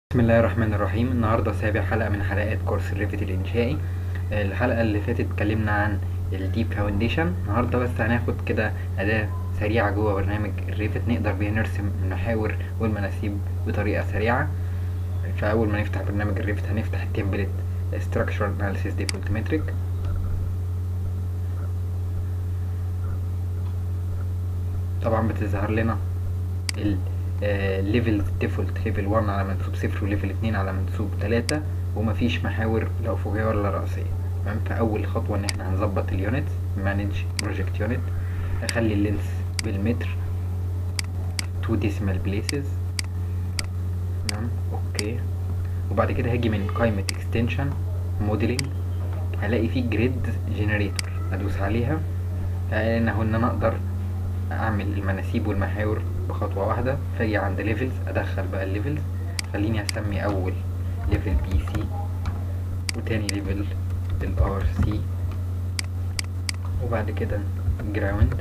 بسم الله الرحمن الرحيم النهاردة سابع حلقة من حلقات كورس الريفت الإنشائي الحلقة اللي فاتت اتكلمنا عن الديب فاونديشن النهاردة بس هناخد كده أداة سريعة جوه برنامج الريفت نقدر بيها نرسم المحاور والمناسيب بطريقة سريعة فأول ما نفتح برنامج الريفت هنفتح التمبلت Structural Analysis Default Metric طبعا بتظهر لنا ال ليفل ديفولت ليفل 1 على منسوب صفر وليفل 2 على منسوب 3 ومفيش محاور لا افقيه ولا راسيه تمام فاول خطوه ان احنا هنظبط اليونت مانج بروجكت يونت اخلي اللينس بالمتر 2 ديسيمال بليسز تمام اوكي وبعد كده هاجي من قائمه اكستنشن موديلنج هلاقي فيه جريد جنريتور ادوس عليها هلاقي ان هو ان انا اقدر اعمل المناسيب والمحاور بخطوة واحدة فاجي عند ليفلز ادخل بقى الليفلز خليني اسمي اول ليفل بي سي وتاني ليفل الار سي وبعد كده جراوند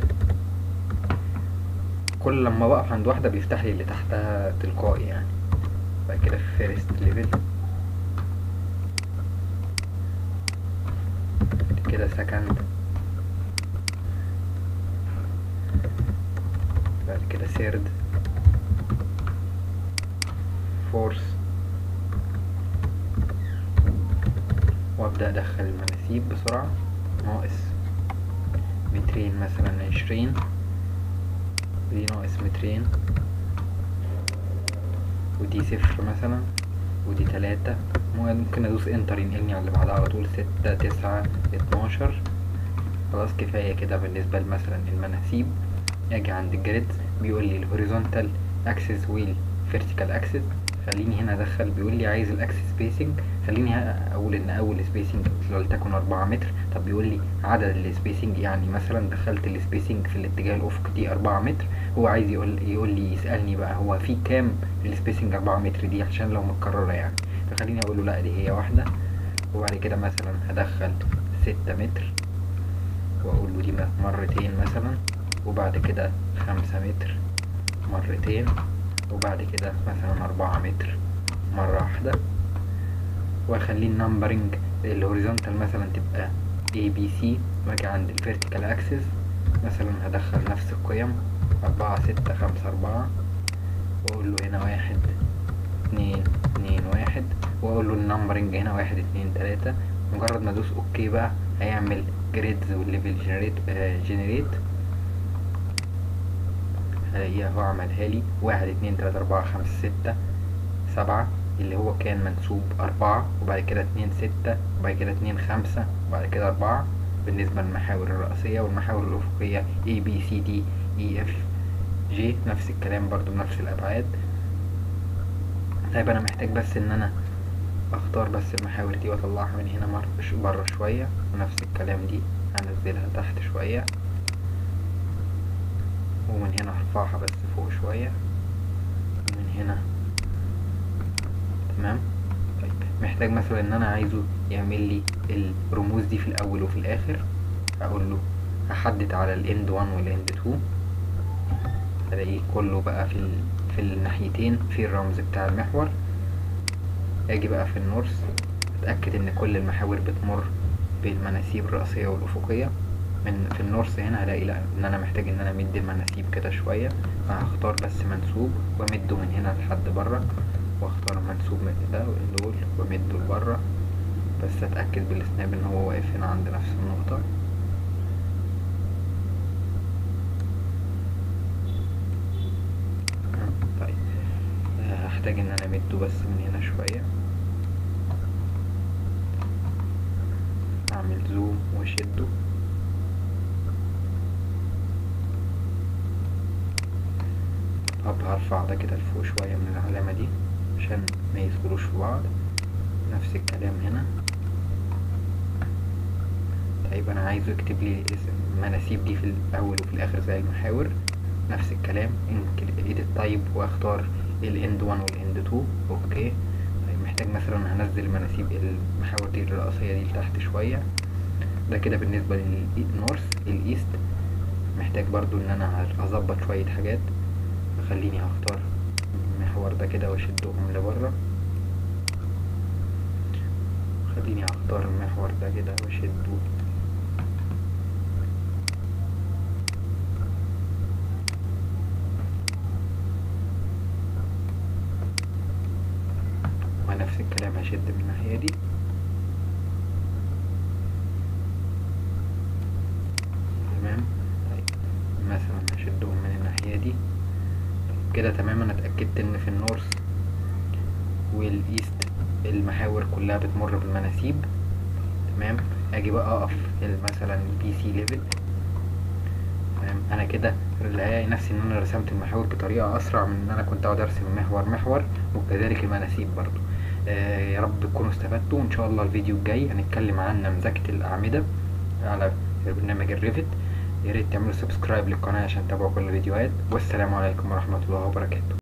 كل لما بقف عند واحدة بيفتح لي اللي تحتها تلقائي يعني بعد كده فيرست ليفل كده سكند بعد كده سيرد فورس وابدأ ادخل المناسيب بسرعة ناقص مترين مثلا عشرين ودي ناقص مترين ودي صفر مثلا ودي تلاتة ممكن ادوس انتر ينقلني على اللي بعدها على طول ستة تسعة اتناشر خلاص كفاية كده بالنسبة مثلا المناسيب اجي عند الجريد بيقول لي الهوريزونتال اكسس ويل فيرتيكال اكسس خليني هنا ادخل بيقول لي عايز الاكسس سبيسنج خليني اقول ان اول سبيسنج ولتكن 4 متر طب بيقول لي عدد السبيسنج يعني مثلا دخلت السبيسنج في الاتجاه الافقي دي 4 متر هو عايز يقول يقول لي يسالني بقى هو في كام السبيسنج 4 متر دي عشان لو متكرره يعني فخليني اقول له لا دي هي واحده وبعد كده مثلا هدخل 6 متر واقول له دي مرتين مثلا وبعد كده خمسة متر مرتين وبعد كده مثلا أربعة متر مرة واحدة وأخليه النمبرنج الهوريزونتال مثلا تبقى A B C وأجي عند الفيرتيكال أكسس مثلا هدخل نفس القيم أربعة ستة خمسة أربعة وأقول له هنا واحد اتنين اتنين واحد وأقول له النمبرنج هنا واحد اتنين تلاتة مجرد ما أدوس أوكي بقى هيعمل جريدز والليفل جنريت جنريت هلاقيها هو عملها لي واحد اتنين تلاتة أربعة خمسة ستة سبعة اللي هو كان منسوب أربعة وبعد كده اتنين ستة وبعد كده اتنين خمسة وبعد كده أربعة بالنسبة للمحاور الرئيسية والمحاور الأفقية A B C D E F G نفس الكلام برضو بنفس الأبعاد طيب أنا محتاج بس إن أنا أختار بس المحاور دي وأطلعها من هنا مرة برا شوية ونفس الكلام دي هنزلها تحت شوية ومن هنا هرفعها بس فوق شوية ومن هنا تمام طيب محتاج مثلا ان انا عايزه يعمل لي الرموز دي في الاول وفي الاخر اقول له هحدد على الاند 1 والاند 2 الاقيه كله بقى في ال... في الناحيتين في الرمز بتاع المحور اجي بقى في النورس اتاكد ان كل المحاور بتمر بالمناسيب الرئيسيه والافقيه من في النورس هنا هلاقي لا ان انا محتاج ان انا امد المناسيب كده شويه فهختار بس منسوب وامده من هنا لحد بره واختار منسوب من ده دول وامده لبره بس اتاكد بالسناب ان هو واقف هنا عند نفس النقطه طيب هحتاج ان انا امده بس من هنا شويه اعمل زوم واشده طب هرفع ده كده لفوق شوية من العلامة دي عشان ما يدخلوش في بعض نفس الكلام هنا طيب انا عايزه يكتب لي المناسيب دي في الاول وفي الاخر زي المحاور نفس الكلام ايديت تايب واختار الاند 1 والاند 2 اوكي طيب محتاج مثلا هنزل المناسيب المحاور دي الرئيسية دي لتحت شوية ده كده بالنسبة للنورث الايست محتاج برضو ان انا اظبط شوية حاجات خليني هختار المحور ده كده واشدهم لبره خليني اختار المحور ده كده واشده ونفس الكلام هشد من الناحية دي تمام طيب مثلا هشدهم من الناحية دي كده تمام انا اتأكدت ان في النورث والايست المحاور كلها بتمر بالمناسيب تمام اجي بقى اقف مثلا البي سي ليفل تمام انا كده هلاقي نفسي ان انا رسمت المحاور بطريقه اسرع من ان انا كنت اقعد ارسم محور محور وكذلك المناسيب برضو آه يا رب تكونوا استفدتوا وان شاء الله الفيديو الجاي هنتكلم عن نمذجه الاعمده على برنامج الريفت يا ريت تعملوا سبسكرايب للقناه عشان تتابعوا كل الفيديوهات والسلام عليكم ورحمه الله وبركاته